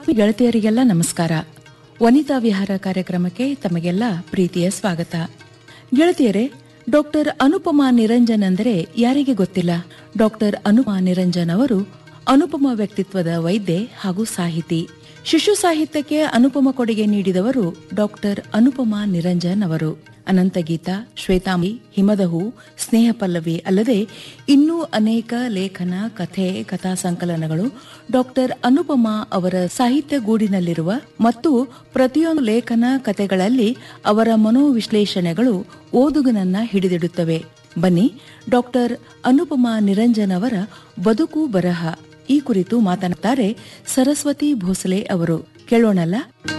ಆತ್ಮ ಗೆಳತಿಯರಿಗೆಲ್ಲ ನಮಸ್ಕಾರ ವನಿತಾ ವಿಹಾರ ಕಾರ್ಯಕ್ರಮಕ್ಕೆ ತಮಗೆಲ್ಲ ಪ್ರೀತಿಯ ಸ್ವಾಗತ ಗೆಳತಿಯರೇ ಡಾಕ್ಟರ್ ಅನುಪಮಾ ನಿರಂಜನ್ ಅಂದರೆ ಯಾರಿಗೆ ಗೊತ್ತಿಲ್ಲ ಡಾಕ್ಟರ್ ಅನುಪಮಾ ನಿರಂಜನ್ ಅವರು ಅನುಪಮ ವ್ಯಕ್ತಿತ್ವದ ವೈದ್ಯೆ ಹಾಗೂ ಸಾಹಿತಿ ಶಿಶು ಸಾಹಿತ್ಯಕ್ಕೆ ಅನುಪಮ ಕೊಡುಗೆ ನೀಡಿದವರು ಡಾಕ್ಟರ್ ಅನುಪಮಾ ನಿರಂಜನ್ ಅವರು ಅನಂತಗೀತ ಶ್ವೇತಾಂಬಿ ಹಿಮದಹು ಸ್ನೇಹ ಪಲ್ಲವಿ ಅಲ್ಲದೆ ಇನ್ನೂ ಅನೇಕ ಲೇಖನ ಕಥೆ ಕಥಾ ಸಂಕಲನಗಳು ಡಾಕ್ಟರ್ ಅನುಪಮಾ ಅವರ ಸಾಹಿತ್ಯ ಗೂಡಿನಲ್ಲಿರುವ ಮತ್ತು ಪ್ರತಿಯೊಂದು ಲೇಖನ ಕಥೆಗಳಲ್ಲಿ ಅವರ ಮನೋವಿಶ್ಲೇಷಣೆಗಳು ಓದುಗನನ್ನ ಹಿಡಿದಿಡುತ್ತವೆ ಬನ್ನಿ ಡಾಕ್ಟರ್ ಅನುಪಮಾ ನಿರಂಜನ್ ಅವರ ಬದುಕು ಬರಹ ಈ ಕುರಿತು ಮಾತನಾಡುತ್ತಾರೆ ಸರಸ್ವತಿ ಭೋಸಲೆ ಅವರು ಕೇಳೋಣಲ್ಲ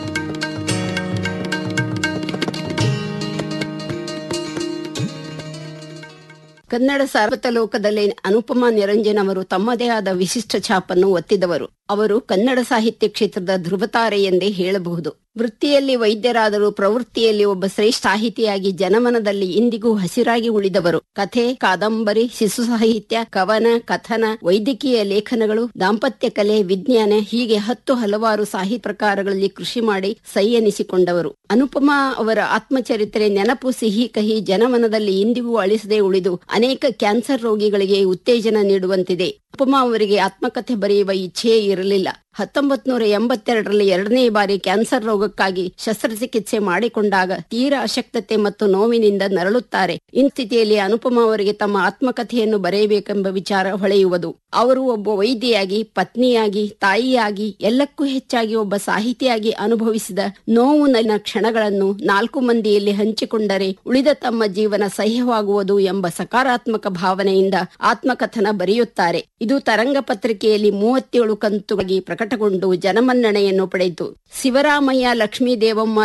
ಕನ್ನಡ ಸಾರ್ವತಲೋಕದಲ್ಲಿ ಅನುಪಮಾ ನಿರಂಜನ್ ಅವರು ತಮ್ಮದೇ ಆದ ವಿಶಿಷ್ಟ ಛಾಪನ್ನು ಒತ್ತಿದವರು ಅವರು ಕನ್ನಡ ಸಾಹಿತ್ಯ ಕ್ಷೇತ್ರದ ಧ್ರುವತಾರೆ ಎಂದೇ ಹೇಳಬಹುದು ವೃತ್ತಿಯಲ್ಲಿ ವೈದ್ಯರಾದರೂ ಪ್ರವೃತ್ತಿಯಲ್ಲಿ ಒಬ್ಬ ಶ್ರೇಷ್ಠ ಸಾಹಿತಿಯಾಗಿ ಜನಮನದಲ್ಲಿ ಇಂದಿಗೂ ಹಸಿರಾಗಿ ಉಳಿದವರು ಕಥೆ ಕಾದಂಬರಿ ಶಿಶು ಸಾಹಿತ್ಯ ಕವನ ಕಥನ ವೈದ್ಯಕೀಯ ಲೇಖನಗಳು ದಾಂಪತ್ಯ ಕಲೆ ವಿಜ್ಞಾನ ಹೀಗೆ ಹತ್ತು ಹಲವಾರು ಸಾಹಿತ್ಯ ಪ್ರಕಾರಗಳಲ್ಲಿ ಕೃಷಿ ಮಾಡಿ ಸೈ ಎನಿಸಿಕೊಂಡವರು ಅನುಪಮಾ ಅವರ ಆತ್ಮಚರಿತ್ರೆ ನೆನಪು ಸಿಹಿ ಕಹಿ ಜನಮನದಲ್ಲಿ ಇಂದಿಗೂ ಅಳಿಸದೆ ಉಳಿದು ಅನೇಕ ಕ್ಯಾನ್ಸರ್ ರೋಗಿಗಳಿಗೆ ಉತ್ತೇಜನ ನೀಡುವಂತಿದೆ ಅನುಪಮಾ ಅವರಿಗೆ ಆತ್ಮಕಥೆ ಬರೆಯುವ ಇಚ್ಛೆಯೇ ಇರಲಿಲ್ಲ ಹತ್ತೊಂಬತ್ ನೂರ ಎಂಬತ್ತೆರಡರಲ್ಲಿ ಎರಡನೇ ಬಾರಿ ಕ್ಯಾನ್ಸರ್ ರೋಗಕ್ಕಾಗಿ ಶಸ್ತ್ರಚಿಕಿತ್ಸೆ ಮಾಡಿಕೊಂಡಾಗ ತೀರಾ ಅಶಕ್ತತೆ ಮತ್ತು ನೋವಿನಿಂದ ನರಳುತ್ತಾರೆ ಈ ಸ್ಥಿತಿಯಲ್ಲಿ ಅನುಪಮಾ ಅವರಿಗೆ ತಮ್ಮ ಆತ್ಮಕಥೆಯನ್ನು ಬರೆಯಬೇಕೆಂಬ ವಿಚಾರ ಹೊಳೆಯುವುದು ಅವರು ಒಬ್ಬ ವೈದ್ಯೆಯಾಗಿ ಪತ್ನಿಯಾಗಿ ತಾಯಿಯಾಗಿ ಎಲ್ಲಕ್ಕೂ ಹೆಚ್ಚಾಗಿ ಒಬ್ಬ ಸಾಹಿತಿಯಾಗಿ ಅನುಭವಿಸಿದ ನೋವು ನನ್ನ ಕ್ಷಣಗಳನ್ನು ನಾಲ್ಕು ಮಂದಿಯಲ್ಲಿ ಹಂಚಿಕೊಂಡರೆ ಉಳಿದ ತಮ್ಮ ಜೀವನ ಸಹ್ಯವಾಗುವುದು ಎಂಬ ಸಕಾರಾತ್ಮಕ ಭಾವನೆಯಿಂದ ಆತ್ಮಕಥನ ಬರೆಯುತ್ತಾರೆ ಇದು ತರಂಗ ಪತ್ರಿಕೆಯಲ್ಲಿ ಮೂವತ್ತೇಳು ಕಂತುಗಾಗಿ ಪ್ರಕಟಗೊಂಡು ಜನಮನ್ನಣೆಯನ್ನು ಪಡೆಯಿತು ಶಿವರಾಮಯ್ಯ ಲಕ್ಷ್ಮೀ ದೇವಮ್ಮ